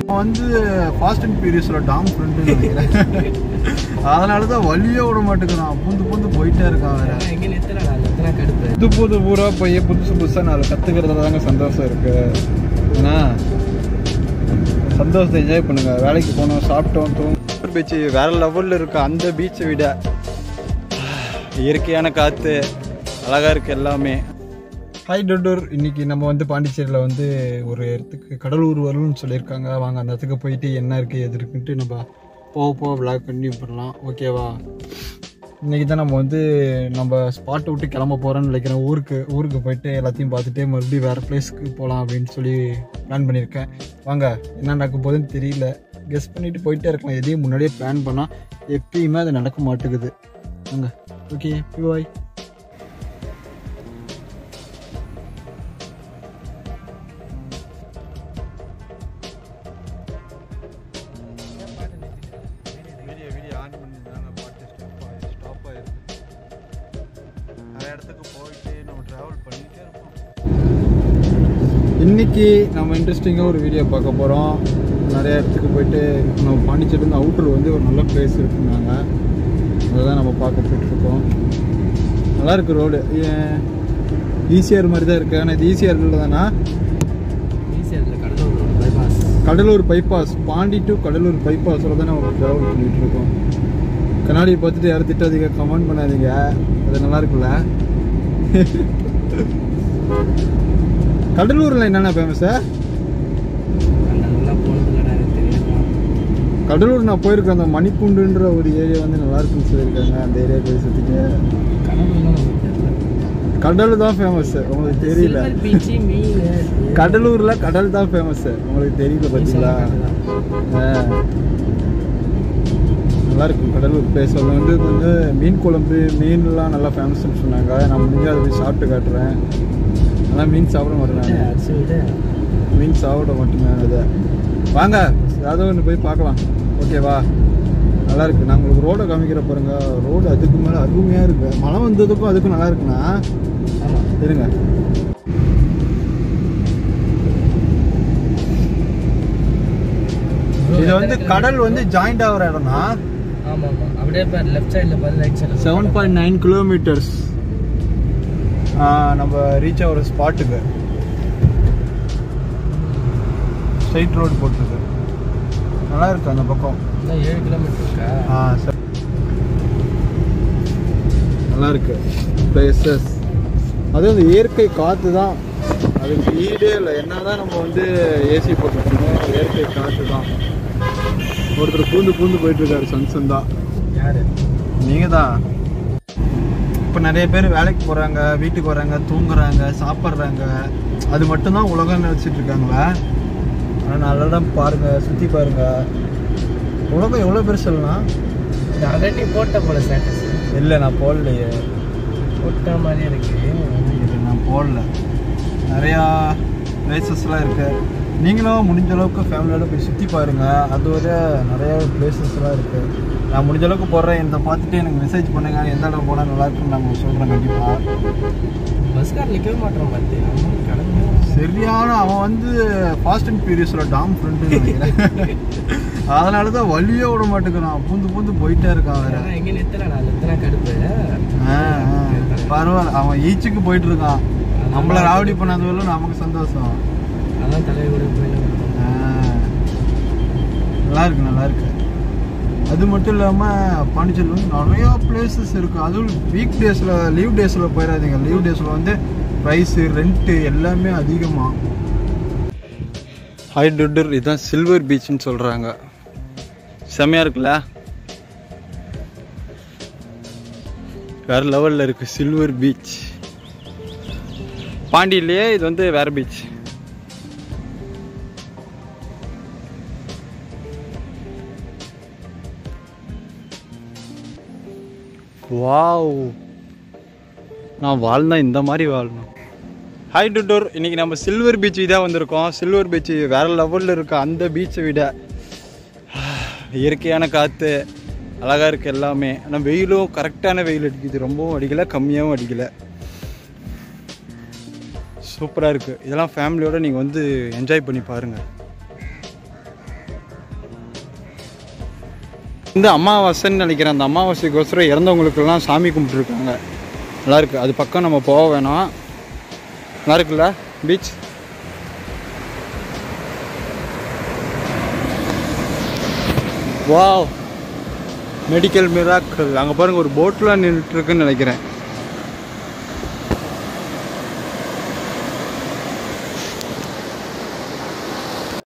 அவன் வந்து fast and பியூரியஸோட டாம் ஃப்ரெண்டு நினைக்கிறேன் அதனால தான் வழியே விட மாட்டேங்கிறான் பூந்து பூந்து போயிட்டே இருக்கான் வேற எங்கே நிறுத்தலாம் நான் நிறுத்தினா கடுப்பு புது புது ஊரா போய் புதுசு புதுசாக நாலு கற்றுக்கிறதுல தாங்க சந்தோஷம் இருக்கு ஏன்னா சந்தோஷத்தை என்ஜாய் பண்ணுங்க வேலைக்கு போனோம் சாப்பிட்டோம் தூங்க பீச் வேற லெவலில் இருக்கு அந்த பீச்சை விட இயற்கையான காற்று அழகாக இருக்கு எல்லாமே ஹாய் டொட்டூர் இன்னைக்கு நம்ம வந்து பாண்டிச்சேரியில் வந்து ஒரு இடத்துக்கு கடலூர் வரணும்னு சொல்லியிருக்காங்க வாங்க அந்த இடத்துக்கு போயிட்டு என்ன இருக்குது எது இருக்குன்ட்டு நம்ம போக போக விளாக் கண்டினியூ பண்ணலாம் ஓகேவா இன்னைக்கு தான் நம்ம வந்து நம்ம ஸ்பாட்டை விட்டு கிளம்ப போகிறோம்னு நினைக்கிறேன் ஊருக்கு ஊருக்கு போயிட்டு எல்லாத்தையும் பார்த்துட்டு மறுபடியும் வேறு பிளேஸ்க்கு போகலாம் அப்படின்னு சொல்லி பிளான் பண்ணியிருக்கேன் வாங்க என்ன நடக்க போகுதுன்னு தெரியல கெஸ் பண்ணிட்டு போயிட்டே இருக்கலாம் எதையும் முன்னாடியே பிளான் பண்ணால் எப்பயுமே அது நடக்க மாட்டேங்குது வாங்க okay bye video video on பண்ணியிருந்தாங்க பாட்டு ஸ்டாப் ஸ்டாப் ஆயிருக்கு நிறைய இடத்துக்கு போயிட்டு நம்ம ட்ராவல் பண்ணிட்டே இருப்போம் இன்னைக்கு நம்ம இன்ட்ரெஸ்டிங்காக ஒரு வீடியோ பார்க்க போகிறோம் நிறைய இடத்துக்கு போயிட்டு நம்ம பாண்டிச்சேரிலேருந்து அவுட்டர் வந்து ஒரு நல்ல பிளேஸ் இருக்குன்னாங்க அதை தான் நம்ம பார்க்க போயிட்டுருக்கோம் நல்லா இருக்கு ரோடு ஈஸியார் மாதிரி தான் இருக்குது ஆனால் இது ஈஸியார் இல்லை தானா ஈஸியாக இருக்குது Cuddalore bypass Cuddalore bypass Pondy to Cuddalore பைபாஸில் தான் நம்ம ட்ராவல் பண்ணிட்டு இருக்கோம் கண்ணாடியை பார்த்துட்டு யாரும் திட்டாதீங்க கமெண்ட் பண்ணாதீங்க அது நல்லா இருக்குல்ல கடலூரில் என்னென்ன ஃபேமஸ் அந்த அதெல்லாம் போனதில்லைடா எனக்கு தெரியும் கடலூர் நான் போயிருக்கேன் அந்த மணிக்குண்டுன்ற ஒரு ஏரியா வந்து நல்லா இருக்குன்னு சொல்லியிருக்காங்க அந்த ஏரியா பேசுறதுக்கு கடலூர்லாம் நமக்கு தெரியல கடல் தான் ஃபேமஸ் உங்களுக்கு தெரியல சில்வர் பீச்சு மீன் கடலூரில் கடல் தான் ஃபேமஸ் உங்களுக்கு தெரியல பார்த்தீங்களா ஆ. நல்லா இருக்கும் கடலூர் பிளேஸ் அது வந்து கொஞ்சம் மீன் குழம்பு மீன்லாம் நல்லா ஃபேமஸ்னு சொன்னாங்க நான் முடிஞ்சு அதை போய் சாப்பிட்டு காட்டுறேன் ஆனால் மீன் சாப்பிட மாட்டேன் நான் அரிசி விட மீன் சாப்பிட மாட்டேன் நான் அதை வாங்க ஏதோ ஒன்று போய் பார்க்கலாம் ஓகேவா நல்லா இருக்கு நான் உங்களுக்கு ரோடை காமிக்கிற பாருங்க ரோடு அதுக்கு மேலே அருமையாக இருக்கு மழை வந்ததுக்கும் அதுக்கும் நல்லா இருக்குண்ணா ஆமாம் இருங்க இது வந்து கடல் வந்து ஜாயிண்ட் ஆகிற இடம்னா ஆமாம் ஆமாம் அப்படியே பாரு லெஃப்ட் சைடில் பாரு ரைட் சைடில் செவன் பாயிண்ட் நைன் கிலோமீட்டர்ஸ் நம்ம ரீச் ஆகிற ஸ்பாட்டுக்கு ஸ்ட்ரைட் ரோடு போட்டிருக்கு நல்லா இருக்கு அந்த பக்கம் இன்னும் ஏழு கிலோமீட்டர் இருக்கா ஆ சரி நல்லா இருக்கு பிளேசஸ் அதுவும் இந்த இயற்கை காற்று தான் அதுக்கு ஈடே இல்லை என்னதான் நம்ம வந்து ஏசி போட்டுருக்கோம் இயற்கை காற்று தான் ஒருத்தர் பூந்து பூந்து போயிட்டு இருக்காரு சன்சன் தான் யாரு நீங்கள் தான் இப்போ நிறைய பேர் வேலைக்கு போகிறாங்க வீட்டுக்கு வராங்க தூங்குறாங்க சாப்பிட்றாங்க அது மட்டும்தான் உலகம் நினச்சிட்டு இருக்காங்களா ஆனால் நல்ல இடம் பாருங்கள் சுற்றி பாருங்கள் உலகம் எவ்வளோ பெருசு சொல்லலாம் இது ஆல்ரெடி போட்ட போல ஸ்டேட்டஸ் இல்லை நான் போடலையே போட்ட மாதிரி இருக்கு இது நான் போடல நிறையா பிளேசஸ்லாம் இருக்கு நீங்களும் முடிஞ்ச அளவுக்கு ஃபேமிலியோட போய் சுற்றி பாருங்க அது ஒரு நிறைய பிளேசஸ்லாம் இருக்கு நான் முடிஞ்ச அளவுக்கு போடுறேன் இந்த பார்த்துட்டு எனக்கு மெசேஜ் பண்ணுங்க எந்த இடம் போனால் நல்லா இருக்குன்னு நான் உங்களுக்கு சொல்கிறேன் கண்டிப்பாக பஸ் கார் நிற்கவே மாட்டோம் பார்த்து கடந்து சரியான அவன் வந்து ஃபாஸ்ட் அண்ட் பியூரியஸோட டாம் ஃப்ரெண்டு நினைக்கிறேன் அதனால தான் வழியே விட மாட்டேங்கிறான் பூந்து பூந்து போயிட்டே இருக்கான் வேற எங்கே நிறுத்தலாம் நான் நிறுத்தினா கடுப்பு ஆ, ஆ. பரவாயில்ல அவன் ஈச்சுக்கு போயிட்டு இருக்கான் நம்மள ராவடி பண்ணாத வரலும் நமக்கு சந்தோஷம் அதான் தலைவர் கூட போயிட்டு ஆ. நல்லா இருக்கு நல்லா இருக்கு அது மட்டும் இல்லாமல் பாண்டிச்சேரியில் வந்து நிறையா பிளேசஸ் இருக்குது அதுவும் வீக் டேஸில் லீவ் டேஸில் போயிடாதீங்க லீவ் டேஸில் வந்து ப்ரைஸு ரெண்ட்டு எல்லாமே அதிகமாக ஹாய் டுட்டர் இதுதான் சில்வர் பீச்னு சொல்கிறாங்க செம்மையாக இருக்குல்ல வேற லெவலில் இருக்குது சில்வர் பீச் பாண்டியிலேயே இது வந்து வேற பீச் வாவ் நான் வாழ்ந்தா இந்த மாதிரி வாழணும் ஹாய் டுட்டோர் இன்னைக்கு நம்ம சில்வர் பீச் தான் வந்திருக்கோம் சில்வர் பீச் வேற லெவலில் இருக்கு அந்த பீச்சை விட இயற்கையான காற்று அழகாக இருக்குது எல்லாமே ஆனால் வெயிலும் கரெக்டான வெயில் அடிக்குது ரொம்பவும் அடிக்கலை கம்மியாகவும் அடிக்கலை சூப்பராக இருக்குது இதெல்லாம் ஃபேமிலியோடு நீங்கள் வந்து என்ஜாய் பண்ணி பாருங்கள் இந்த அமாவாசைன்னு நினைக்கிறேன் அந்த அமாவாசைக்கோசரம் இறந்தவங்களுக்கெல்லாம் சாமி கும்பிட்டுருக்காங்க நல்லா இருக்கு அது பக்கம் நம்ம போக வேணாம் நல்லா இருக்குல்ல பீச் வாவ் மெடிக்கல் மிராக்கள் அங்கே பாருங்க ஒரு போட்டில் நின்றுட்டுருக்குன்னு நினைக்கிறேன்